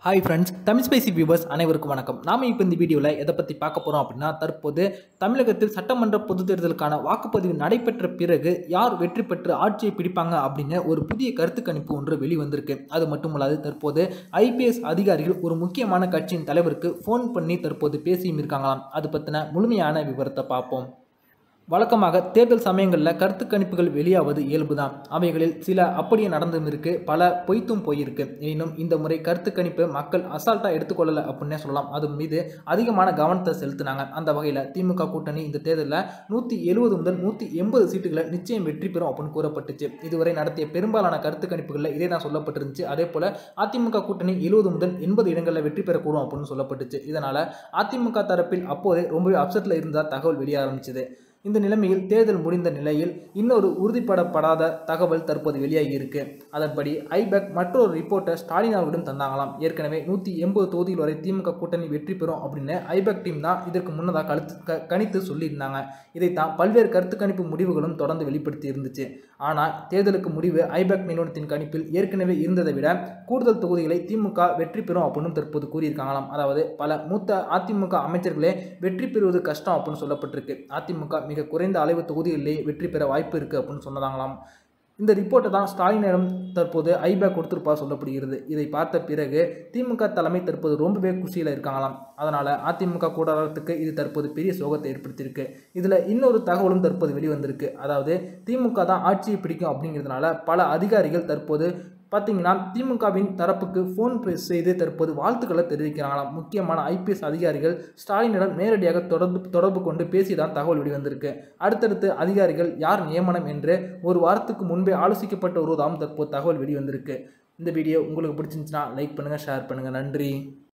hi friends Tamil spicy viewers அனைவருக்கும் வணக்கம் நாம இப்போ இந்த வீடியோவில் எதை பற்றி பார்க்க போகிறோம் அப்படின்னா தற்போது தமிழகத்தில் சட்டமன்ற பொதுத் தேர்தலுக்கான வாக்குப்பதிவு நடைபெற்ற பிறகு யார் வெற்றி பெற்று ஆட்சியை பிடிப்பாங்க அப்படின்னு ஒரு புதிய கருத்து கணிப்பு ஒன்று வெளிவந்திருக்கு அது மட்டுமல்லாது தற்போது ஐபிஎஸ் அதிகாரிகள் ஒரு முக்கியமான கட்சியின் தலைவருக்கு ஃபோன் பண்ணி தற்போது பேசியும் இருக்காங்களாம் அது பற்றின முழுமையான விவரத்தை பார்ப்போம் வழக்கமாக தேர்தல் சமயங்களில் கருத்து கணிப்புகள் வெளியாவது இயல்புதான் அவைகளில் சில அப்படியே நடந்தும் இருக்கு பல பொய்த்தும் போயிருக்கு எனினும் இந்த முறை கருத்து கணிப்பு மக்கள் அசால்ட்டாக எடுத்துக்கொள்ளலை அப்படின்னே சொல்லலாம் அது மீது அதிகமான கவனத்தை செலுத்தினாங்க அந்த வகையில் திமுக கூட்டணி இந்த தேர்தலில் நூற்றி எழுபது முதல் நூற்றி எண்பது சீட்டுகளை நிச்சயம் வெற்றி பெறும் அப்படின்னு கூறப்பட்டுச்சு இதுவரை நடத்திய பெரும்பாலான கருத்து கணிப்புகளில் இதே தான் சொல்லப்பட்டிருந்துச்சு அதே போல் அதிமுக கூட்டணி எழுபது முதல் எண்பது இடங்களில் வெற்றி பெறக்கூடும் அப்படின்னு சொல்லப்பட்டுச்சு இதனால் அதிமுக தரப்பில் அப்போதே ரொம்பவே அப்செட்டில் இருந்தால் தகவல் வெளிய ஆரம்பிச்சது இந்த நிலைமையில் தேர்தல் முடிந்த நிலையில் இன்னொரு உறுதிப்படப்படாத தகவல் தற்போது வெளியாகி இருக்கு அதன்படி ஐபேக் மற்றொரு ரிப்போர்ட்டை ஸ்டாலின் அவர்களிடம் தந்தாங்களாம் ஏற்கனவே நூற்றி எண்பது தொகுதிகள் வரை திமுக கூட்டணி வெற்றி பெறும் அப்படின்னு ஐபேக் டீம் தான் இதற்கு முன்னதாக கழுத்து க கணித்து சொல்லியிருந்தாங்க இதைத்தான் பல்வேறு கருத்து கணிப்பு முடிவுகளும் தொடர்ந்து வெளிப்படுத்தி இருந்துச்சு ஆனால் தேர்தலுக்கு முடிவு ஐபேக் நிறுவனத்தின் கணிப்பில் ஏற்கனவே இருந்ததை விட கூடுதல் தொகுதிகளை திமுக வெற்றி பெறும் அப்படின்னு தற்போது கூறியிருக்காங்களாம் அதாவது பல மூத்த அதிமுக அமைச்சர்களே வெற்றி பெறுவது கஷ்டம் அப்படின்னு சொல்லப்பட்டிருக்கு அதிமுக மிக குறைந்த அளவு தொகுதிகளிலே வெற்றி பெற வாய்ப்பு இருக்குது அப்படின்னு சொன்னதாங்களாம் இந்த ரிப்போர்ட்டை தான் ஸ்டாலினிடம் தற்போது ஐபேக் கொடுத்திருப்பா சொல்லப்படுகிறது இதை பார்த்த பிறகு திமுக தலைமை தற்போது ரொம்பவே குஷியில் இருக்காங்களாம் அதனால் அதிமுக கூடாரத்துக்கு இது தற்போது பெரிய சோகத்தை ஏற்படுத்தியிருக்கு இதில் இன்னொரு தகவலும் தற்போது வெளிவந்திருக்கு அதாவது திமுக தான் ஆட்சியை பிடிக்கும் அப்படிங்கிறதுனால பல அதிகாரிகள் தற்போது பார்த்தீங்கன்னா திமுகவின் தரப்புக்கு ஃபோன் செய்து தற்போது வாழ்த்துக்களை தெரிவிக்கிறாங்களாம் முக்கியமான ஐபிஎஸ் அதிகாரிகள் ஸ்டாலினிடம் நேரடியாக தொடர்பு தொடர்பு கொண்டு பேசி தான் தகவல் வெளிவந்திருக்கு அடுத்தடுத்து அதிகாரிகள் யார் நியமனம் என்று ஒரு வாரத்துக்கு முன்பே ஆலோசிக்கப்பட்ட வருவதாகவும் தற்போது தகவல் வெளிவந்திருக்கு இந்த வீடியோ உங்களுக்கு பிடிச்சிருந்துச்சுன்னா லைக் பண்ணுங்கள் ஷேர் பண்ணுங்கள் நன்றி